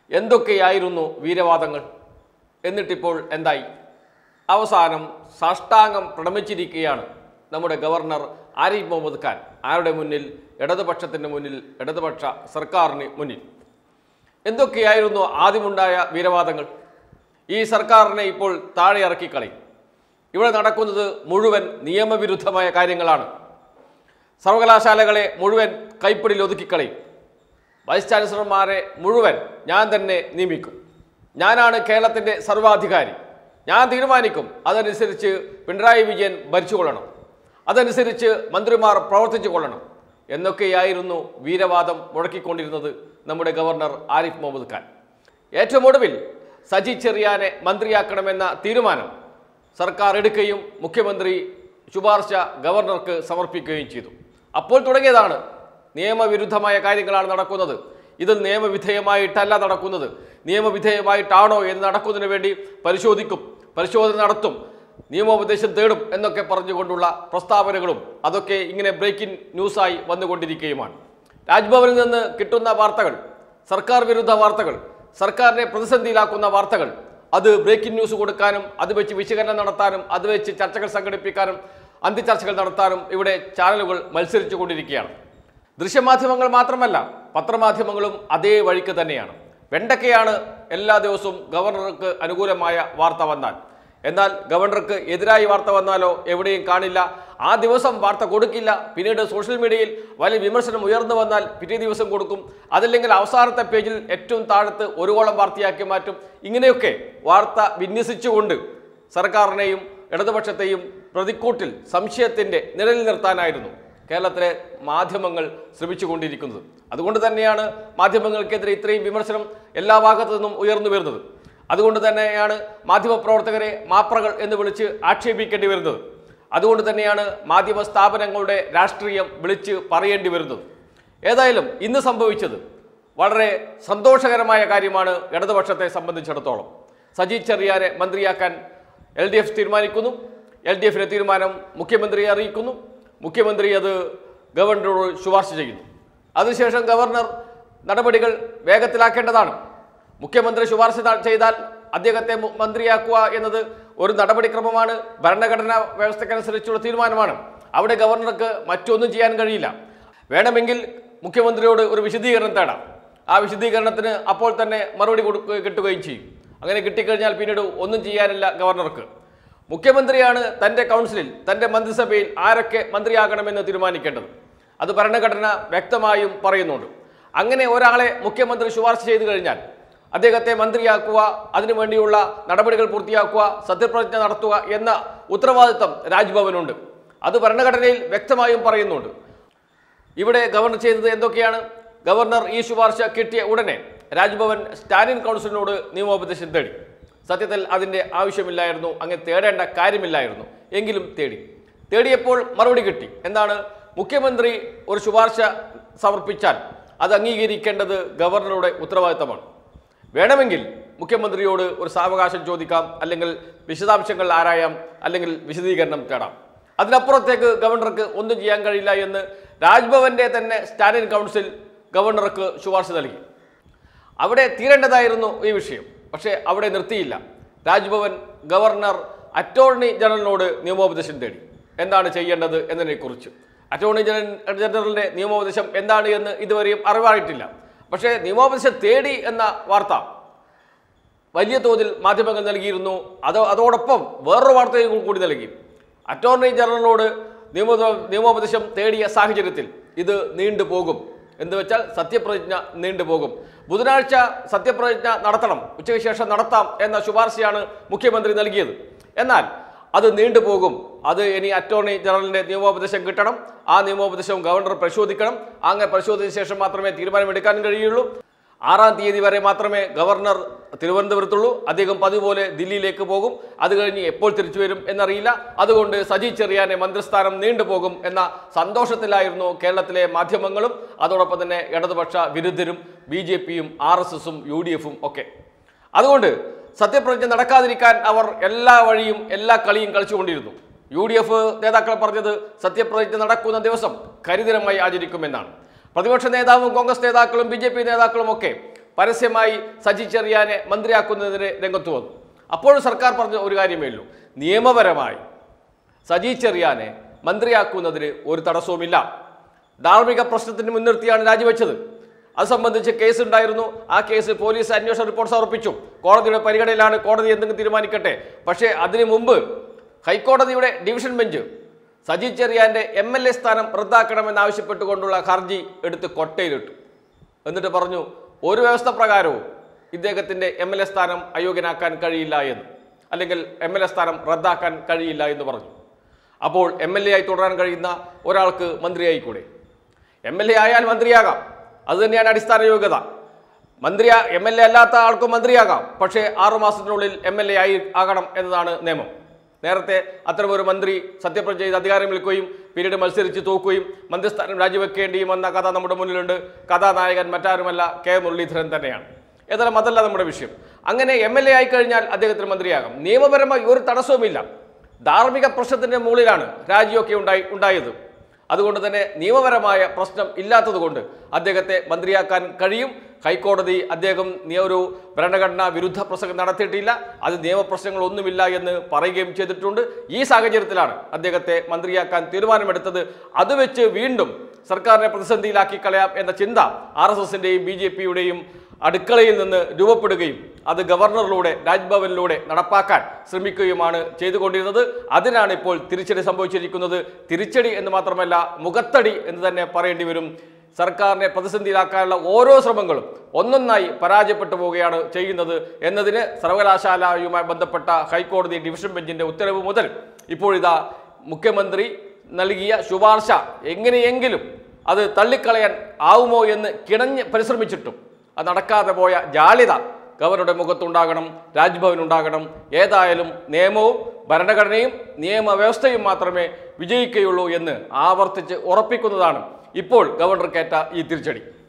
എന്തൊക്കെയായിരുന്നു വീരവാദങ്ങൾ എന്നിട്ടിപ്പോൾ എന്തായി അവസാനം സാഷ്ടാംഗം പ്രണമിച്ചിരിക്കുകയാണ് നമ്മുടെ ഗവർണർ ആരിഫ് മുഹമ്മദ് ഖാൻ ആരുടെ മുന്നിൽ ഇടതുപക്ഷത്തിൻ്റെ മുന്നിൽ ഇടതുപക്ഷ സർക്കാരിന് മുന്നിൽ എന്തൊക്കെയായിരുന്നു ആദ്യമുണ്ടായ വീരവാദങ്ങൾ ഈ സർക്കാരിനെ ഇപ്പോൾ താഴെ ഇറക്കിക്കളയും ഇവിടെ നടക്കുന്നത് മുഴുവൻ നിയമവിരുദ്ധമായ കാര്യങ്ങളാണ് സർവകലാശാലകളെ മുഴുവൻ കൈപ്പിടിയിൽ ഒതുക്കിക്കളയും വൈസ് ചാൻസലർമാരെ മുഴുവൻ ഞാൻ തന്നെ നിയമിക്കും ഞാനാണ് കേരളത്തിൻ്റെ സർവാധികാരി ഞാൻ തീരുമാനിക്കും അതനുസരിച്ച് പിണറായി വിജയൻ ഭരിച്ചുകൊള്ളണം അതനുസരിച്ച് മന്ത്രിമാർ പ്രവർത്തിച്ചു കൊള്ളണം എന്നൊക്കെയായിരുന്നു വീരവാദം മുഴക്കിക്കൊണ്ടിരുന്നത് നമ്മുടെ ഗവർണർ ആരിഫ് മുഹമ്മദ് ഖാൻ ഏറ്റവും ഒടുവിൽ സജി ചെറിയാനെ മന്ത്രിയാക്കണമെന്ന തീരുമാനം സർക്കാർ എടുക്കുകയും മുഖ്യമന്ത്രി ശുപാർശ ഗവർണർക്ക് സമർപ്പിക്കുകയും ചെയ്തു അപ്പോൾ തുടങ്ങിയതാണ് നിയമവിരുദ്ധമായ കാര്യങ്ങളാണ് നടക്കുന്നത് ഇത് നിയമവിധേയമായിട്ടല്ല നടക്കുന്നത് നിയമവിധേയമായിട്ടാണോ എന്ന് നടക്കുന്നതിന് വേണ്ടി പരിശോധിക്കും പരിശോധന നടത്തും നിയമോപദേശം തേടും എന്നൊക്കെ പറഞ്ഞുകൊണ്ടുള്ള പ്രസ്താവനകളും അതൊക്കെ ഇങ്ങനെ ബ്രേക്കിംഗ് ന്യൂസായി വന്നുകൊണ്ടിരിക്കുകയുമാണ് രാജ്ഭവനിൽ നിന്ന് കിട്ടുന്ന വാർത്തകൾ സർക്കാർ വിരുദ്ധ വാർത്തകൾ സർക്കാരിനെ പ്രതിസന്ധിയിലാക്കുന്ന വാർത്തകൾ അത് ബ്രേക്കിംഗ് ന്യൂസ് കൊടുക്കാനും അത് വെച്ച് വിശകലനം നടത്താനും അത് വെച്ച് ചർച്ചകൾ സംഘടിപ്പിക്കാനും അന്ത്യചർച്ചകൾ നടത്താനും ഇവിടെ ചാനലുകൾ മത്സരിച്ചു കൊണ്ടിരിക്കുകയാണ് ദൃശ്യമാധ്യമങ്ങൾ മാത്രമല്ല പത്രമാധ്യമങ്ങളും അതേ വഴിക്ക് തന്നെയാണ് വെണ്ടക്കയാണ് എല്ലാ ദിവസവും ഗവർണർക്ക് അനുകൂലമായ വാർത്ത വന്നാൽ എന്നാൽ ഗവർണർക്ക് എതിരായി വാർത്ത വന്നാലോ എവിടെയും കാണില്ല ആ ദിവസം വാർത്ത കൊടുക്കില്ല പിന്നീട് സോഷ്യൽ മീഡിയയിൽ വലിയ വിമർശനം ഉയർന്നു വന്നാൽ പിറ്റേ ദിവസം കൊടുക്കും അതല്ലെങ്കിൽ അവസാനത്തെ പേജിൽ ഏറ്റവും താഴത്ത് ഒരുവോളം വാർത്തയാക്കി മാറ്റും ഇങ്ങനെയൊക്കെ വാർത്ത വിന്യസിച്ചുകൊണ്ട് സർക്കാരിനെയും ഇടതുപക്ഷത്തെയും പ്രതിക്കൂട്ടിൽ സംശയത്തിൻ്റെ നിഴലിൽ നിർത്താനായിരുന്നു കേരളത്തിലെ മാധ്യമങ്ങൾ ശ്രമിച്ചുകൊണ്ടിരിക്കുന്നത് അതുകൊണ്ട് തന്നെയാണ് മാധ്യമങ്ങൾക്കെതിരെ ഇത്രയും വിമർശനം എല്ലാ ഭാഗത്തു നിന്നും ഉയർന്നു വരുന്നത് അതുകൊണ്ട് തന്നെയാണ് മാധ്യമപ്രവർത്തകരെ മാപ്രകൾ എന്ന് വിളിച്ച് ആക്ഷേപിക്കേണ്ടി വരുന്നത് അതുകൊണ്ട് തന്നെയാണ് മാധ്യമ സ്ഥാപനങ്ങളുടെ രാഷ്ട്രീയം വിളിച്ച് പറയേണ്ടി വരുന്നത് ഏതായാലും ഇന്ന് സംഭവിച്ചത് വളരെ സന്തോഷകരമായ കാര്യമാണ് ഇടതുപക്ഷത്തെ സംബന്ധിച്ചിടത്തോളം സജി ചെറിയാനെ മന്ത്രിയാക്കാൻ എൽ ഡി എഫ് തീരുമാനിക്കുന്നു എൽ ഡി എഫിന്റെ തീരുമാനം മുഖ്യമന്ത്രിയെ അറിയിക്കുന്നു മുഖ്യമന്ത്രി അത് ഗവർണറോട് ശുപാർശ ചെയ്യുന്നു അതിനുശേഷം ഗവർണർ നടപടികൾ വേഗത്തിലാക്കേണ്ടതാണ് മുഖ്യമന്ത്രി ശുപാർശ ത- ചെയ്താൽ അദ്ദേഹത്തെ മു- മന്ത്രിയാക്കുക എന്നത് ഒരു നടപടിക്രമമാണ് ഭരണഘടനാ വ്യവസ്ഥക്കനുസരിച്ചുള്ള തീരുമാനമാണ് അവിടെ ഗവർണർക്ക് മറ്റൊന്നും ചെയ്യാൻ കഴിയില്ല വേണമെങ്കിൽ മുഖ്യമന്ത്രിയോട് ഒരു വിശദീകരണം തേടാം ആ വിശദീകരണത്തിന് അപ്പോൾ തന്നെ മറുപടി കൊടുക്കുക കിട്ടുകയും ചെയ്യും അങ്ങനെ കിട്ടിക്കഴിഞ്ഞാൽ പിന്നീട് ഒന്നും ചെയ്യാനില്ല ഗവർണർക്ക് മുഖ്യമന്ത്രിയാണ് തൻ്റെ കൗൺസിലിൽ തൻ്റെ മന്ത്രിസഭയിൽ ആരൊക്കെ മന്ത്രിയാകണമെന്ന് തീരുമാനിക്കേണ്ടത് അത് ഭരണഘടന വ്യക്തമായും പറയുന്നുണ്ട് അങ്ങനെ ഒരാളെ മുഖ്യമന്ത്രി ശുപാർശ ചെയ്തു കഴിഞ്ഞാൽ അദ്ദേഹത്തെ മന്ത്രിയാക്കുക അതിനുവേണ്ടിയുള്ള നടപടികൾ പൂർത്തിയാക്കുക സത്യപ്രതിജ്ഞ നടത്തുക എന്ന ഉത്തരവാദിത്തം രാജ്ഭവനുണ്ട് അത് ഭരണഘടനയിൽ വ്യക്തമായും പറയുന്നുണ്ട് ഇവിടെ ഗവർണർ ചെയ്തത് എന്തൊക്കെയാണ് ഗവർണർ ഈ ശുപാർശ കിട്ടിയ ഉടനെ രാജ്ഭവൻ സ്റ്റാലിൻ കൗൺസിലിനോട് നിയമോപദേശം തേടി സത്യത്തിൽ അതിൻ്റെ ആവശ്യമില്ലായിരുന്നു അങ്ങനെ തേടേണ്ട കാര്യമില്ലായിരുന്നു എങ്കിലും തേടി തേടിയപ്പോൾ മറുപടി കിട്ടി എന്താണ് മുഖ്യമന്ത്രി ഒരു ശുപാർശ സമർപ്പിച്ചാൽ അത് അംഗീകരിക്കേണ്ടത് ഗവർണറുടെ ഉത്തരവാദിത്തമാണ് വേണമെങ്കിൽ മുഖ്യമന്ത്രിയോട് ഒരു സാവകാശം ചോദിക്കാം അല്ലെങ്കിൽ വിശദാംശങ്ങൾ ആരായാം അല്ലെങ്കിൽ വിശദീകരണം തേടാം അതിനപ്പുറത്തേക്ക് ഗവർണർക്ക് ഒന്നും ചെയ്യാൻ കഴിയില്ല എന്ന് രാജ്ഭവന്റെ തന്നെ സ്റ്റാലിൻ കൗൺസിൽ ഗവർണർക്ക് ശുപാർശ നൽകി അവിടെ തീരേണ്ടതായിരുന്നു ഈ വിഷയം പക്ഷേ അവിടെ നിർത്തിയില്ല രാജ്ഭവൻ ഗവർണർ അറ്റോർണി ജനറലിനോട് നിയമോപദേശം തേടി എന്താണ് ചെയ്യേണ്ടത് എന്നതിനെക്കുറിച്ച് അറ്റോർണി ജനറൽ ജനറലിന്റെ നിയമോപദേശം എന്താണ് എന്ന് ഇതുവരെയും അറിവായിട്ടില്ല പക്ഷേ നിയമോപദേശം തേടി എന്ന വാർത്ത വലിയ തോതിൽ മാധ്യമങ്ങൾ നൽകിയിരുന്നു അതോ അതോടൊപ്പം വേറൊരു വാർത്തയും കൂടി നൽകി അറ്റോർണി ജനറലിനോട് നിയമ നിയമോപദേശം തേടിയ സാഹചര്യത്തിൽ ഇത് നീണ്ടുപോകും എന്ന് വെച്ചാൽ സത്യപ്രതിജ്ഞ നീണ്ടുപോകും ബുധനാഴ്ച സത്യപ്രതിജ്ഞ നടത്തണം ഉച്ചയ്ക്ക് ശേഷം നടത്താം എന്ന ശുപാർശയാണ് മുഖ്യമന്ത്രി നൽകിയത് എന്നാൽ അത് നീണ്ടുപോകും അത് ഇനി അറ്റോർണി ജനറലിന്റെ നിയമോപദേശം കിട്ടണം ആ നിയമോപദേശം ഗവർണർ പരിശോധിക്കണം അങ്ങനെ പരിശോധിച്ച ശേഷം മാത്രമേ തീരുമാനമെടുക്കാൻ കഴിയുള്ളൂ ആറാം തീയതി വരെ മാത്രമേ ഗവർണർ തിരുവനന്തപുരത്തുള്ളൂ അദ്ദേഹം പതിവ് പോലെ ദില്ലിയിലേക്ക് പോകും അത് കഴിഞ്ഞ് എപ്പോൾ തിരിച്ചു വരും എന്നറിയില്ല അതുകൊണ്ട് സജി ചെറിയാനെ മന്ത്രിസ്ഥാനം നീണ്ടുപോകും എന്ന സന്തോഷത്തിലായിരുന്നു കേരളത്തിലെ മാധ്യമങ്ങളും അതോടൊപ്പം തന്നെ ഇടതുപക്ഷ വിരുദ്ധരും ബി ജെ പിയും ആർ എസ് എസും യു ഡി എഫും ഒക്കെ അതുകൊണ്ട് സത്യപ്രതിജ്ഞ നടക്കാതിരിക്കാൻ അവർ എല്ലാ വഴിയും എല്ലാ കളിയും കളിച്ചുകൊണ്ടിരുന്നു യു ഡി എഫ് നേതാക്കൾ പറഞ്ഞത് സത്യപ്രതിജ്ഞ നടക്കുന്ന ദിവസം കരിദിനമായി ആചരിക്കുമെന്നാണ് പ്രതിപക്ഷ നേതാവും കോൺഗ്രസ് നേതാക്കളും ബി ജെ പി നേതാക്കളും ഒക്കെ പരസ്യമായി സജി ചെറിയാനെ മന്ത്രിയാക്കുന്നതിന് രംഗത്ത് വന്നു അപ്പോഴും സർക്കാർ പറഞ്ഞ ഒരു കാര്യമേ ഉള്ളൂ നിയമപരമായി സജി ചെറിയാനെ മന്ത്രിയാക്കുന്നതിന് ഒരു തടസ്സവുമില്ല ധാർമ്മിക പ്രശ്നത്തിന് മുൻനിർത്തിയാണ് രാജിവെച്ചത് അത് സംബന്ധിച്ച് കേസ് ഉണ്ടായിരുന്നു ആ കേസ് പോലീസ് അന്വേഷണ റിപ്പോർട്ട് സമർപ്പിച്ചു കോടതിയുടെ പരിഗണനയിലാണ് കോടതി എന്തെങ്കിലും തീരുമാനിക്കട്ടെ പക്ഷേ അതിനു മുമ്പ് ഹൈക്കോടതിയുടെ ഡിവിഷൻ ബെഞ്ച് സജി ചെറിയാന്റെ എം എൽ എ സ്ഥാനം റദ്ദാക്കണമെന്നാവശ്യപ്പെട്ടുകൊണ്ടുള്ള ഹർജി എടുത്ത് കൊട്ടയിലിട്ടു എന്നിട്ട് പറഞ്ഞു ഒരു വ്യവസ്ഥ പ്രകാരവും ഇദ്ദേഹത്തിൻ്റെ എം എൽ എ സ്ഥാനം അയോഗ്യനാക്കാൻ കഴിയില്ല എന്ന് അല്ലെങ്കിൽ എം എൽ എ സ്ഥാനം റദ്ദാക്കാൻ കഴിയില്ല എന്ന് പറഞ്ഞു അപ്പോൾ എം എൽ എ ആയി തുടരാൻ കഴിയുന്ന ഒരാൾക്ക് മന്ത്രിയായിക്കൂടെ എം എൽ എ ആയാൽ മന്ത്രിയാകാം അത് തന്നെയാണ് അടിസ്ഥാന യോഗ്യത മന്ത്രി എം എൽ എ അല്ലാത്ത ആൾക്കും മന്ത്രിയാകാം പക്ഷേ ആറു മാസത്തിനുള്ളിൽ എം എൽ എ ആയി ആകണം എന്നതാണ് നിയമം നേരത്തെ അത്തരമൊരു മന്ത്രി സത്യപ്രതിജ്ഞ ചെയ്ത് അധികാരം വിൽക്കുകയും പിന്നീട് മത്സരിച്ച് തോക്കുകയും മന്ത്രിസ്ഥാനം രാജിവെക്കേണ്ടിയും എന്ന കഥ നമ്മുടെ മുന്നിലുണ്ട് കഥാനായകൻ മറ്റാരുമല്ല കെ മുരളീധരൻ തന്നെയാണ് ഏതായാലും അതല്ല നമ്മുടെ വിഷയം അങ്ങനെ എം എൽ എ ആയി കഴിഞ്ഞാൽ അദ്ദേഹത്തിന് മന്ത്രിയാകാം നിയമപരമായി ഒരു തടസ്സവുമില്ല ധാർമ്മിക പ്രശ്നത്തിന്റെ മുകളിലാണ് രാജിയൊക്കെ ഉണ്ടായി ഉണ്ടായത് അതുകൊണ്ട് തന്നെ നിയമപരമായ പ്രശ്നം ഇല്ലാത്തതുകൊണ്ട് അദ്ദേഹത്തെ മന്ത്രിയാക്കാൻ കഴിയും ഹൈക്കോടതി അദ്ദേഹം നീ ഒരു ഭരണഘടനാ വിരുദ്ധ പ്രസംഗം നടത്തിയിട്ടില്ല അത് നിയമപ്രശ്നങ്ങളൊന്നുമില്ല എന്ന് പറയുകയും ചെയ്തിട്ടുണ്ട് ഈ സാഹചര്യത്തിലാണ് അദ്ദേഹത്തെ മന്ത്രിയാക്കാൻ തീരുമാനമെടുത്തത് അത് വെച്ച് വീണ്ടും സർക്കാരിനെ പ്രതിസന്ധിയിലാക്കി കളയാം എന്ന ചിന്ത ആർ എസ് എസിൻ്റെയും ബി ജെ പിയുടെയും അടുക്കളയിൽ നിന്ന് രൂപപ്പെടുകയും അത് ഗവർണറിലൂടെ രാജ്ഭവനിലൂടെ നടപ്പാക്കാൻ ശ്രമിക്കുകയുമാണ് ചെയ്തുകൊണ്ടിരുന്നത് അതിനാണ് ഇപ്പോൾ തിരിച്ചടി സംഭവിച്ചിരിക്കുന്നത് തിരിച്ചടി എന്ന് മാത്രമല്ല മുഖത്തടി എന്ന് തന്നെ പറയേണ്ടി വരും സർക്കാരിനെ പ്രതിസന്ധിയിലാക്കാനുള്ള ഓരോ ശ്രമങ്ങളും ഒന്നൊന്നായി പരാജയപ്പെട്ടു പോവുകയാണ് ചെയ്യുന്നത് എന്നതിന് സർവകലാശാലയുമായി ബന്ധപ്പെട്ട ഹൈക്കോടതി ഡിവിഷൻ ബെഞ്ചിന്റെ ഉത്തരവ് മുതൽ ഇപ്പോഴിതാ മുഖ്യമന്ത്രി നൽകിയ ശുപാർശ എങ്ങനെയെങ്കിലും അത് തള്ളിക്കളയാൻ ആവുമോ എന്ന് കിണഞ്ഞ് പരിശ്രമിച്ചിട്ടും അത് നടക്കാതെ പോയ ജാള്യത ഗവർണറുടെ മുഖത്തുണ്ടാകണം രാജ്ഭവനുണ്ടാകണം ഏതായാലും നിയമവും ഭരണഘടനയും നിയമവ്യവസ്ഥയും മാത്രമേ വിജയിക്കുകയുള്ളൂ എന്ന് ആവർത്തിച്ച് ഉറപ്പിക്കുന്നതാണ് ഇപ്പോൾ ഗവർണർക്കേറ്റ ഈ തിരിച്ചടി